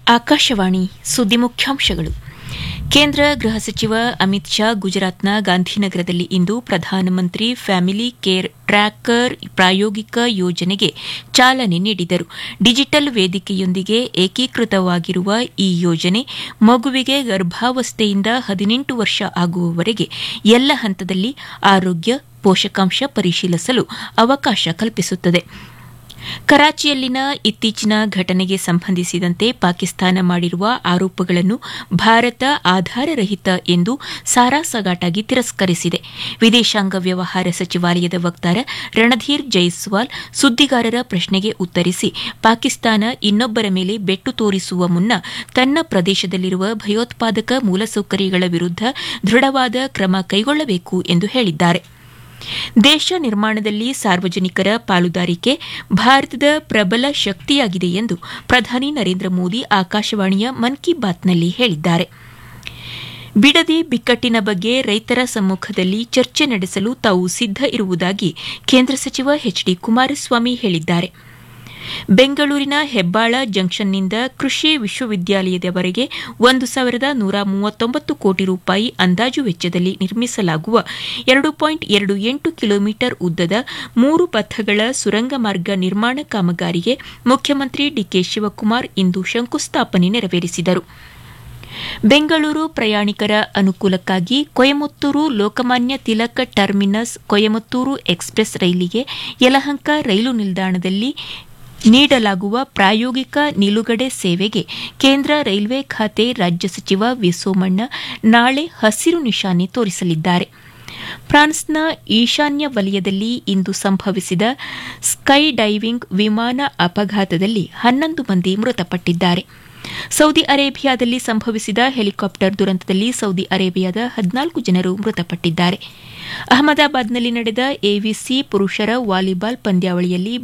ಆಕಾಶವಾಣಿ ಸುದ್ದಿ ಮುಖ್ಯಾಂಶಗಳು ಕೇಂದ್ರ ಗೃಹ ಸಚಿವ ಅಮಿತ್ ಶಾ ಗುಜರಾತ್ನ ಗಾಂಧಿನಗರದಲ್ಲಿ ಇಂದು ಪ್ರಧಾನಮಂತ್ರಿ ಫ್ಯಾಮಿಲಿ ಕೇರ್ ಟ್ರ್ಯಾಕರ್ ಪ್ರಾಯೋಗಿಕ ಯೋಜನೆಗೆ ಚಾಲನೆ ನೀಡಿದರು ಡಿಜಿಟಲ್ ವೇದಿಕೆಯೊಂದಿಗೆ ಏಕೀಕೃತವಾಗಿರುವ ಈ ಯೋಜನೆ ಮಗುವಿಗೆ ಗರ್ಭಾವಸ್ಥೆಯಿಂದ ಹದಿನೆಂಟು ವರ್ಷ ಆಗುವವರೆಗೆ ಎಲ್ಲ ಹಂತದಲ್ಲಿ ಆರೋಗ್ಯ ಪೋಷಕಾಂಶ ಪರಿಶೀಲಿಸಲು ಅವಕಾಶ ಕಲ್ಪಿಸುತ್ತದೆ ಕರಾಚಿಯಲ್ಲಿನ ಇತ್ತೀಚಿನ ಘಟನೆಗೆ ಸಂಬಂಧಿಸಿದಂತೆ ಪಾಕಿಸ್ತಾನ ಮಾಡಿರುವ ಆರೋಪಗಳನ್ನು ಭಾರತ ಆಧಾರರಹಿತ ಎಂದು ಸಾರಾಸಗಟಾಗಿ ತಿರಸ್ಕರಿಸಿದೆ ವಿದೇಶಾಂಗ ವ್ಯವಹಾರ ಸಚಿವಾಲಯದ ವಕ್ತಾರ ರಣಧೀರ್ ಜೈಸ್ವಾಲ್ ಸುದ್ದಿಗಾರರ ಪ್ರಶ್ನೆಗೆ ಉತ್ತರಿಸಿ ಪಾಕಿಸ್ತಾನ ಇನ್ನೊಬ್ಬರ ಮೇಲೆ ಬೆಟ್ಟು ತೋರಿಸುವ ಮುನ್ನ ತನ್ನ ಪ್ರದೇಶದಲ್ಲಿರುವ ಭಯೋತ್ಪಾದಕ ಮೂಲಸೌಕರ್ಯಗಳ ವಿರುದ್ದ ದೃಢವಾದ ಕ್ರಮ ಕೈಗೊಳ್ಳಬೇಕು ಎಂದು ಹೇಳಿದ್ದಾರೆ ದೇಶ ನಿರ್ಮಾಣದಲ್ಲಿ ಸಾರ್ವಜನಿಕರ ಪಾಲುದಾರಿಕೆ ಭಾರತದ ಪ್ರಬಲ ಶಕ್ತಿಯಾಗಿದೆ ಎಂದು ಪ್ರಧಾನಿ ನರೇಂದ್ರ ಮೋದಿ ಆಕಾಶವಾಣಿಯ ಮನ್ ಕಿ ಬಾತ್ನಲ್ಲಿ ಹೇಳಿದ್ದಾರೆ ಬಿಡದಿ ಬಿಕ್ಕಟ್ಟಿನ ಬಗ್ಗೆ ರೈತರ ಸಮ್ಮುಖದಲ್ಲಿ ಚರ್ಚೆ ನಡೆಸಲು ತಾವು ಸಿದ್ದ ಇರುವುದಾಗಿ ಕೇಂದ್ರ ಸಚಿವ ಎಚ್ ಡಿ ಕುಮಾರಸ್ವಾಮಿ ಹೇಳಿದ್ದಾರೆ ಬೆಂಗಳೂರಿನ ಹೆಬ್ಬಾಳ ಜಂಕ್ಷನ್ನಿಂದ ಕೃಷಿ ವಿಶ್ವವಿದ್ಯಾಲಯದವರೆಗೆ ಒಂದು ಸಾವಿರದ ನೂರ ಮೂವತ್ತೊಂಬತ್ತು ಕೋಟಿ ರೂಪಾಯಿ ಅಂದಾಜು ವೆಚ್ಚದಲ್ಲಿ ನಿರ್ಮಿಸಲಾಗುವ ಎರಡು ಪಾಯಿಂಟ್ ಎರಡು ಎಂಟು ಕಿಲೋಮೀಟರ್ ಉದ್ದದ ಮೂರು ಪಥಗಳ ಸುರಂಗ ಮಾರ್ಗ ನಿರ್ಮಾಣ ಕಾಮಗಾರಿಗೆ ಮುಖ್ಯಮಂತ್ರಿ ಡಿಕೆ ಶಿವಕುಮಾರ್ ಇಂದು ಶಂಕುಸ್ಥಾಪನೆ ನೆರವೇರಿಸಿದರು ಬೆಂಗಳೂರು ಪ್ರಯಾಣಿಕರ ಅನುಕೂಲಕ್ಕಾಗಿ ಕೊಯಮತ್ತೂರು ಲೋಕಮಾನ್ಯ ತಿಲಕ್ ಟರ್ಮಿನಸ್ ಕೊಯಮತ್ತೂರು ಎಕ್ಸ್ಪ್ರೆಸ್ ರೈಲಿಗೆ ಯಲಹಂಕ ರೈಲು ನಿಲ್ದಾಣದಲ್ಲಿ ನೀಡಲಾಗುವ ಪ್ರಾಯೋಗಿಕ ನಿಲುಗಡೆ ಸೇವೆಗೆ ಕೇಂದ್ರ ರೈಲ್ವೆ ಖಾತೆ ರಾಜ್ಯ ಸಚಿವ ವಿ ಸೋಮಣ್ಣ ನಾಳೆ ಹಸಿರು ನಿಶಾನೆ ತೋರಿಸಲಿದ್ದಾರೆ ಫ್ರಾನ್ಸ್ನ ಈಶಾನ್ಯ ವಲಯದಲ್ಲಿ ಇಂದು ಸಂಭವಿಸಿದ ಸ್ಕೈ ಡೈವಿಂಗ್ ವಿಮಾನ ಅಪಘಾತದಲ್ಲಿ ಹನ್ನೊಂದು ಮಂದಿ ಮೃತಪಟ್ಟಿದ್ದಾರೆ ಸೌದಿ ಅರೇಬಿಯಾದಲ್ಲಿ ಸಂಭವಿಸಿದ ಹೆಲಿಕಾಪ್ಟರ್ ದುರಂತದಲ್ಲಿ ಸೌದಿ ಅರೇಬಿಯಾದ ಹದಿನಾಲ್ಕು ಜನರು ಮೃತಪಟ್ಟಿದ್ದಾರೆ ಅಹಮದಾಬಾದ್ನಲ್ಲಿ ನಡೆದ ಎವಿಸಿ ಪುರುಷರ ವಾಲಿಬಾಲ್ ಪಂದ್ಯಾವಳಿಯಲ್ಲಿ